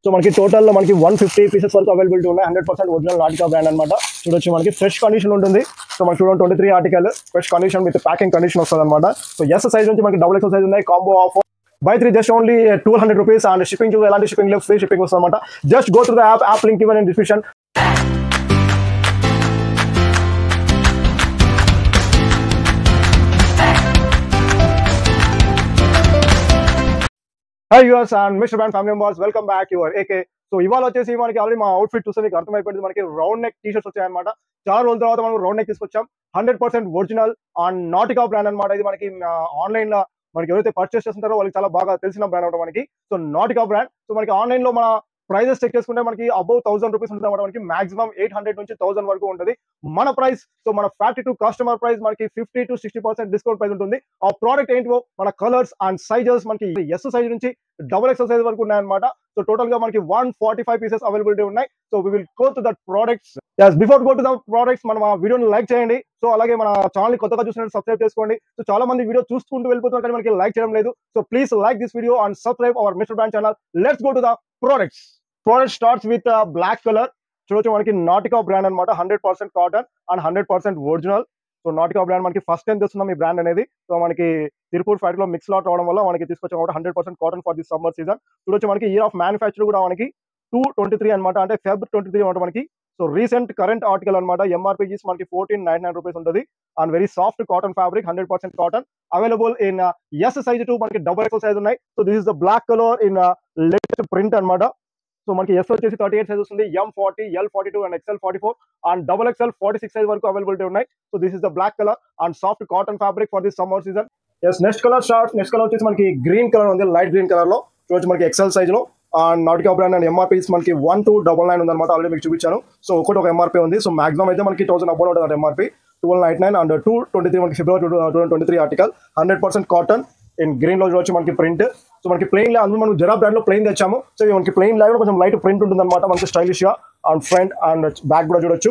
so మనకి total లో మనకి వన్ ఫిఫ్టీ పీసెస్ వరకు అవైలబిలిటీ ఉన్నాయి hundred percent original Nautica brand అనమాట చూడొచ్చు మనకి ఫ్రెష్ కండిషన్ ఉంటుంది సో మనకి చూడండి twenty three article fresh condition with packing condition వస్తుంది అనమాట సో ఎస్ సైజ్ నుంచి మనకి డబుల్ ఎక్స్ సైజ్ ఉన్నాయి combo offer buy three just only two hundred rupees and shipping ఎలాంటి షిప్పింగ్ లేదు ఫ్రీ షిప్పింగ్ వస్తుంది అనమాట just go to the app app link ఇవన్ in description hi US and mister band family members welcome back your AK so ఇవాళ వచ్చేసి మనకి already మా outfit చూస్తే మీకు అర్థమైపోయింది మనకి రౌండ్ నెక్ టీ షర్ట్స్ వచ్చాయన్నమాట చాలా రోజుల తర్వాత మనం రౌండ్ నెక్ తీసుకొచ్చాం hundred percent original and Nautica brand అనమాట ఇది మనకి ఆన్లైన్ లో మనకి ఎవరైతే పర్చేస్ చేస్తుంటారో వాళ్ళకి చాలా బాగా తెలిసిన బ్రాండ్ అనమాట మనకి సో నాటికా బ్రాండ్ సో మనకి ఆన్లైన్ లో మన ప్రైజెస్ చెక్ చేసుకుంటే మనకి అబౌవ్ థౌసండ్ రూపీస్ ఉంటుంది అనమాట మనకి మాక్సిమం ఎయిట్ హండ్రెడ్ నుంచి థౌసండ్ వరకు ఉంటుంది మన ప్రైస్ సో మన ఫ్యాక్టరీ టు కస్టమర్ ప్రైస్ మనకి fifty to sixty percent discount price ఉంటుంది ఆ ప్రోడక్ట్ ఏంటో మన కలర్స్ అండ్ సైజెస్ మనకి ఎస్ సైజ్ నుంచి డబుల్ ఎక్స్ సైజ్ వరకు ఉన్నాయన్నమాట సో టోటల్ గా మనకి one forty five pieces availability ఉన్నాయి so we will go to that products yes before go to the products మనం ఆ వీడియోని లైక్ చేయండి సో అలాగే మన ఛానల్ కొత్తగా చూసినట్టు సబ్స్క్రైబ్ చేసుకోండి సో చాలా మంది వీడియో చూసుకుంటూ వెళ్ళిపోతున్నారు కానీ మనకి లైక్ చేయడం లేదు so please like this video and subscribe our mister brand channel let's go to the products product starts with black colour చూడొచ్చు మనకి నాటికా బ్రాండ్ అనమాట hundred percent cotton and hundred percent original so Nautica brand మనకి first time తెస్తున్నాం ఈ brand అనేది so మనకి Tirupur factory లో mix lot అవడం వల్ల మనకి తీసుకొచ్చాం కాబట్టి hundred percent cotton for this summer season చూడొచ్చు మనకి ఇయర్ ఆఫ్ మ్యానుఫ్యాక్చర్ కూడా మనకి టూ ట్వంటీ త్రీ అనమాట అంటే ఫెబ్ ట్వంటీ త్రీ అనమాట మనకి సో రీసెంట్ కరెంట్ ఆర్టికల్ అనమాట ఎంఆర్పీజీస్ మనకి ఫోర్టీన్ నైన్ నైన్ రూపీస్ ఉంటుంది and very soft cotton fabric hundred percent cotton available in S size to మనకి డబుల్ ఎక్స్ సైజ్ ఉన్నాయి so this is the black colour in latest print అనమాట so మనకి S వచ్చేసి thirty eight size వస్తుంది M forty L forty two and XL forty four and double XL forty six size వరకు availability ఉన్నాయి so this is the black colour and soft cotton fabric for this summer season yes next colour short next colour వచ్చేసి మనకి green colour ఉంది light green colour లో చూడొచ్చు మనకి XL size లో and Nautica brand and MRPs మనకి one two double nine ఉంది అనమాట ఆల్రెడీ మీకు చూపించాను సో ఒకటి ఒక ఎంఆర్పీ ఉంది సో మాక్సిమం అయితే మనకి థౌసండ్ అబౌట్ ఉంటుంది MRP twelve ninety nine and two twenty three మనకి February two thousand twenty three article hundred percent cotton in green లో చూడొచ్చు మనకి ప్రింట్ సో మనకి ప్లెయిన్ అందులో మనం జరా బ్రాండ్ లో ప్లెయిన్ తెచ్చాము సో ఇది మనకి ప్లెయిన్ లాగా కొంచెం లైట్ ప్రింట్ ఉంటుంది అనమాట మనకి స్టైలిష్ గా అండ్ ఫ్రంట్ అండ్ బ్యాక్ కూడా చూడొచ్చు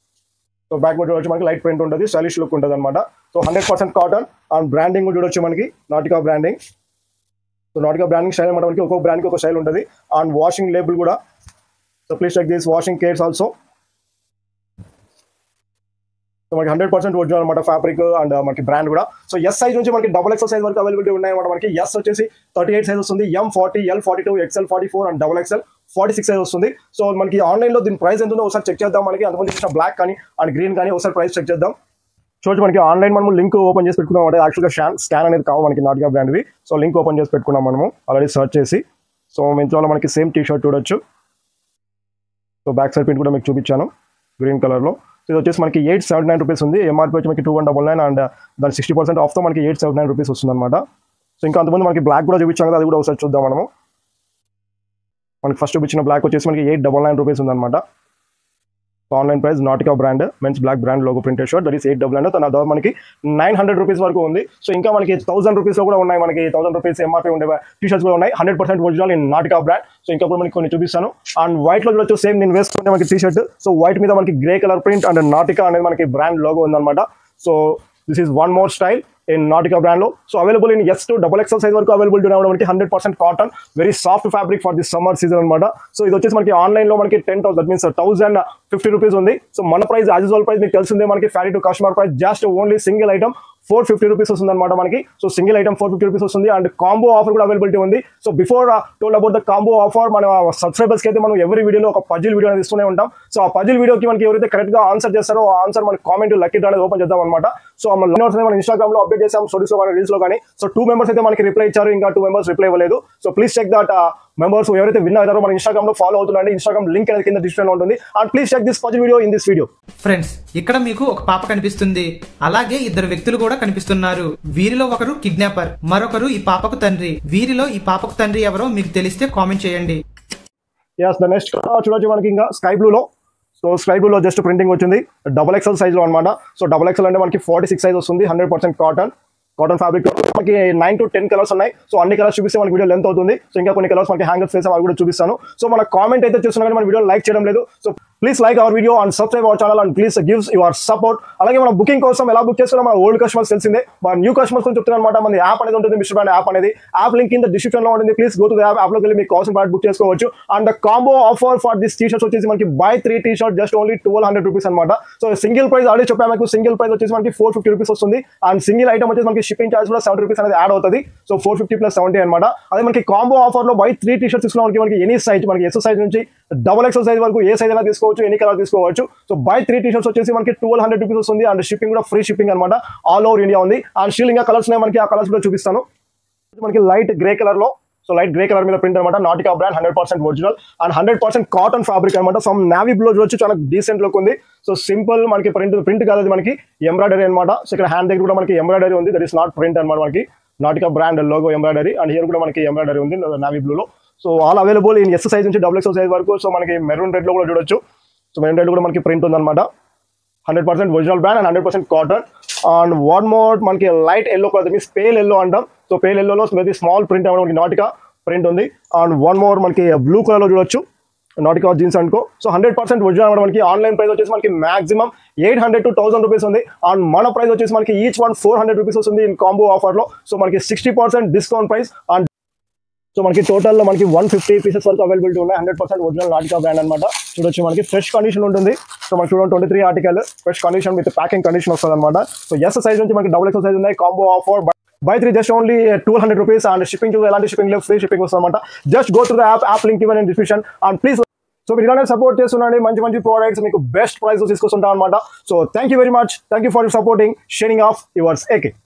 సో బ్యాక్ కూడా చూడొచ్చు మనకి లైట్ ప్రింట్ ఉంటుంది స్టైలిష్ లుక్ ఉంటుంది అనమాట so hundred percent cotton and branding కూడా చూడొచ్చు మనకి Nautica branding so Nautica branding style అనమాట మనకి ఒక్కొక్క బ్రాండ్కి ఒక స్టైల్ ఉంటుంది అండ్ వాషింగ్ లేబుల్ కూడా so please check this washing cares also so మనకి హండ్రెడ్ పర్సెంట్ ఒరిజినల్ అనమాట ఫ్యాబ్రిక్ అండ్ మనకి బ్రాండ్ కూడా సో ఎస్ సైజ్ నుంచి మనకి డబుల్ ఎక్సెల్ సైజ్ వరకు అవైలబిలిటీ ఉన్నాయి అనమాట మనకి ఎస్ వచ్చేసి థర్టీ ఎయిట్ సైజ్ వస్తుంది M forty L forty two XL forty four and double XL forty six size వస్తుంది సో మనకి ఆన్లైన్ లో దీని ప్రైస్ ఎంత ఉందో ఒకసారి చెక్ చేద్దాం మనకి అంతమంది ఇచ్చిన బ్లాక్ కానీ అండ్ గ్రీన్ కానీ ఒకసారి ప్రైస్ చెక్ చేద్దాం చూడండి మనకి ఆన్లైన్ మనం లింక్ ఓపెన్ చేసి పెట్టుకున్నాం అంటే యాక్చువల్గా స్కాన్ స్కాన్ అనేది కావు మనకి నాటిగా బ్రాండ్వి సో లింక్ ఓపెన్ చేసి పెట్టుకున్నాం మనము ఆల్రెడీ సర్చ్ చేసి సో మింత్రాలో మనకి సేమ్ టీ షర్ట్ చూడొచ్చు సో బ్యాక్ సైడ్ ప్రింట్ కూడా మీకు చూపించాను గ్రీన్ కలర్లో సో ఇది వచ్చేసి మనకి ఎయిట్ సెవెంటీ నైన్ రూపీస్ ఉంది ఎంఆర్పీ వచ్చి మనకి two one double nine and దాని సిక్స్టీ పర్సెంట్ ఆఫ్తో మనకి ఎయిట్ సెవెంటీ నైన్ రూపీస్ వస్తుంది అనమాట సో ఇంకా అంతమంది మనకి బ్లాక్ కూడా చూపించాం కదా అది కూడా ఒకసారి చూద్దాం మనము మనకి ఫస్ట్ చూపించిన బ్లాక్ వచ్చేసి మనకి ఎయిట్ డబల్ నైన్ రూపీస్ ఉందన్నమాట online price Nautica brand men's black brand logo printed shirt that is eight double nine తన తర్వాత మనకి నైన్ హండ్రెడ్ రూపీస్ వరకు ఉంది సో ఇంకా మనకి థౌసండ్ రూపీస్ లో కూడా ఉన్నాయి మనకి థౌసండ్ రూపీస్ ఎంఆర్పీ ఉండే టీ షర్ట్స్ కూడా ఉన్నాయి hundred percent original in Nautica brand so ఇంకా కూడా మనకి కొన్ని చూపిస్తాను అండ్ వైట్ లో చూడొచ్చు సేమ్ నేను వేసుకుంటే మనకి టీ షర్ట్ సో వైట్ మీద మనకి gray colour print and Nautica అనేది మనకి బ్రాండ్ లోగో ఉందన్నమాట so this is one more style in Nautica brand లో so available in S to double XL size వరకు అవైలబిలిటీ రావడం మనకి hundred percent cotton very soft fabric for this summer season అనమాట so ఇది వచ్చేసి మనకి online లో మనకి ten thousand that means thousand fifty rupees ఉంది సో మన ప్రైస్ యాజ్ యూజువల్ ప్రైస్ మీకు తెలిసిందే మనకి ఫ్యారీ to customer price just only single item four fifty rupees వస్తుంది అనమాట మనకి so single item four fifty rupees వస్తుంది అండ్ కాంబో ఆఫర్ కూడా అవైలబిలిటీ ఉంది so before talk about the combo offer మన సబ్స్క్రైబర్స్ కి అయితే మనం ఎవరి వీడియోలో ఒక పజిల్ వీడియో అనేది ఇస్తూనే ఉంటాం సో ఆ పజిల్ వీడియోకి మనకి ఎవరైతే కరెక్ట్ గా ఆన్సర్ చేస్తారో ఆ ఆన్సర్ మన కామెంట్ లక్కీ డ్రా అనేది ఓపెన్ చేద్దాం అనమాట సో మన నోట్స్ మన ఇన్స్టాగ్రామ్ లో అప్డేట్ చేసాం స్టోరీస్ లో కానీ రీల్స్ లో కానీ సో టూ మెంబర్స్ అయితే మనకి రిప్లై ఇచ్చారు ఇంకా టూ మెంబర్స్ రిప్లై ఇవ్వలేదు so please check that members ఎవరైతే విన్ అవుతారో మన ఇన్స్టాగ్రామ్ లో ఫాలో అవుతున్నారండి ఇన్స్టాగ్రామ్ లింక్ అనేది కింద డిస్ప్లే ఉంటుంది and please check this puzzle video in this video friends ఇక్కడ మీకు ఒక పాప కనిపిస్తుంది అలాగే ఇద్దరు వ్యక్తులు కూడా కనిపిస్తున్నారు వీరిలో ఒకరు కిడ్నాపర్ మరొకరు ఈ పాపకు తండ్రి వీరిలో ఈ పాపకు తండ్రి ఎవరో మీకు తెలిస్తే కామెంట్ చేయండి ఎస్ ద నెక్స్ట్ చూడొచ్చు మనకి ఇంకా స్కై బ్లూలో సో స్కై బ్లూలో జస్ట్ ప్రింటింగ్ వచ్చింది డబల్ ఎక్సెల్ సైజ్లో అనమాట సో డబల్ ఎక్సెల్ అంటే మనకి ఫార్టీ సిక్స్ సైజ్ వస్తుంది hundred percent cotton cotton fabric మనకి నైన్ టు టెన్ కలర్స్ ఉన్నాయి సో అన్ని కలర్స్ చూపిస్తే మనకి వీడియో లెంత్ అవుతుంది సో ఇంకా కొన్ని కలర్స్ మనకి హ్యాంగర్స్ వేసాం అవి కూడా చూపిస్తాను సో మన కామెంట్ అయితే చూస్తున్నా కానీ మన వీడియో లైక్ చేయడం లేదు so please like our video and subscribe our channel and please gives your support అలాగే మన బుకింగ్ కోసం ఎలా బుక్ చేసుకున్నా మన ఓల్డ్ కస్టమర్స్ తెలిసిందే మన న్యూ కస్టమర్స్ కోసం చెప్తున్నాను అనమాట మన యాప్ అనేది ఉంటుంది మిస్టర్ బ్రాండ్ యాప్ అనేది యాప్ లింక్ కింద డిస్క్రిప్షన్ లో ఉంటుంది please go to app app లోకి వెళ్ళి మీకు కావాల్సిన ప్రోడక్ట్ బుక్ చేసుకోవచ్చు and the combo offer for this T shirts వచ్చేసి మనకి buy three T shirt just only twelve hundred rupees అనమాట సో సింగిల్ ప్రైస్ ఆల్రెడీ చెప్పాము మీకు సింగిల్ ప్రైస్ వచ్చేసి మనకి ఫోర్ ఫిఫ్టీ రూపీస్ వస్తుంది అండ్ సింగిల్ ఐటమ్ వచ్చేసి మనకి షిప్పింగ్ చార్జ్ కూడా సెవెంటీ రూపీస్ అనేది యాడ్ అవుతుంది so four fifty plus seventy అనమాట అదే మనకి కాంబో ఆఫర్ లో బై త్రీ టీ షర్ట్స్ తీసుకున్నాం మనకి ఎనీ సైజ్ మనకి ఎస్ సైజ్ నుంచి డబుల్ ఎక్స్ సైజ్ వరకు ఏ సైజ్ అయినా తీసుకోవచ్చు ఎన్ని కలర్ తీసుకోవచ్చు so buy three T shirts వచ్చేసి మనకి ట్వెల్వ్ హండ్రెడ్ రూపీస్ వస్తుంది అండ్ షిప్పింగ్ కూడా ఫ్రీ షిప్పింగ్ అనమాట ఆల్ ఓవర్ ఇండియా ఉంది అండ్ స్టిల్ ఇంకా కలర్స్ ఉన్నాయి మనకి ఆ కలర్స్ కూడా చూపిస్తాను మనకి లైట్ గ్రే కలర్ లో సో లైట్ గ్రే కలర్ మీద ప్రింట్ అనమాట Nautica brand hundred percent original and hundred percent cotton fabric అనమాట సమ్ నావీ బ్లూ చూడొచ్చు చాలా డీసెంట్ లుక్ ఉంది సో సింపుల్ మనకి ప్రింట్ ప్రింట్ కాదు అది మనకి ఎంబ్రాయిడరీ అనమాట సో ఇక్కడ హ్యాండ్ దగ్గర కూడా మనకి ఎంబ్రాయిడరీ ఉంది దట్ ఇస్ నాట్ ప్రింట్ అనమాట మనకి Nautica brand logo embroidery and here కూడా మనకి ఎంబ్రాయిడరీ ఉంది నావీ బ్లూలో so all available in S size నుంచి డబుల్ ఎక్స్ సైజ్ వరకు సో మనకి మెరూన్ రెడ్ లో కూడా చూడొచ్చు సో మెరూన్ రెడ్ కూడా మనకి ప్రింట్ ఉందన్నమాట hundred percent original brand and hundred percent cotton and one more మనకి light yellow colour means pale yellow అంటాం సో పేల్ ఎల్లోలో వెరీ స్మాల్ ప్రింట్ అనమాట మనకి నాటికా ప్రింట్ ఉంది అండ్ వన్ మోర్ మనకి బ్లూ కలర్లో చూడొచ్చు నాటికా జీన్స్ అనుకో సో హండ్రెడ్ పర్సెంట్ ఒరిజినల్ అనమాట మనకి ఆన్లైన్ ప్రైస్ వచ్చేసి మనకి maximum eight hundred to thousand rupees ఉంది అండ్ మన ప్రైస్ వచ్చేసి మనకి each one four hundred rupees వస్తుంది ఇన్ కాంబో ఆఫర్లో సో మనకి sixty percent discount price and so మనకి టోటల్లో మనకి వన్ ఫిఫ్టీ పీసెస్ వరకు అవైలబిలిటీ ఉన్నాయి hundred percent original Nautica brand అనమాట చూడొచ్చు మనకి ఫ్రెష్ కండిషన్ ఉంటుంది సో మనకి చూడండి twenty three article fresh condition with packing condition వస్తుంది అనమాట సో ఎస్ సైజ్ నుంచి మనకి డబుల్ ఎక్స్ సైజ్ ఉన్నాయి combo offer buy three just only two hundred rupees and shipping చూసి ఎలాంటి షిప్పింగ్ లేదు ఫ్రీ షిప్పింగ్ వస్తుంది అనమాట just go to the app app link ఇవన్ in description and please so మీరు ఇలానే సపోర్ట్ చేస్తుండండి మంచి మంచి ప్రోడక్ట్స్ మీకు బెస్ట్ ప్రైస్ తీసుకొస్తుంటాం అనమాట so thank you very much thank you for supporting sharing of yours AK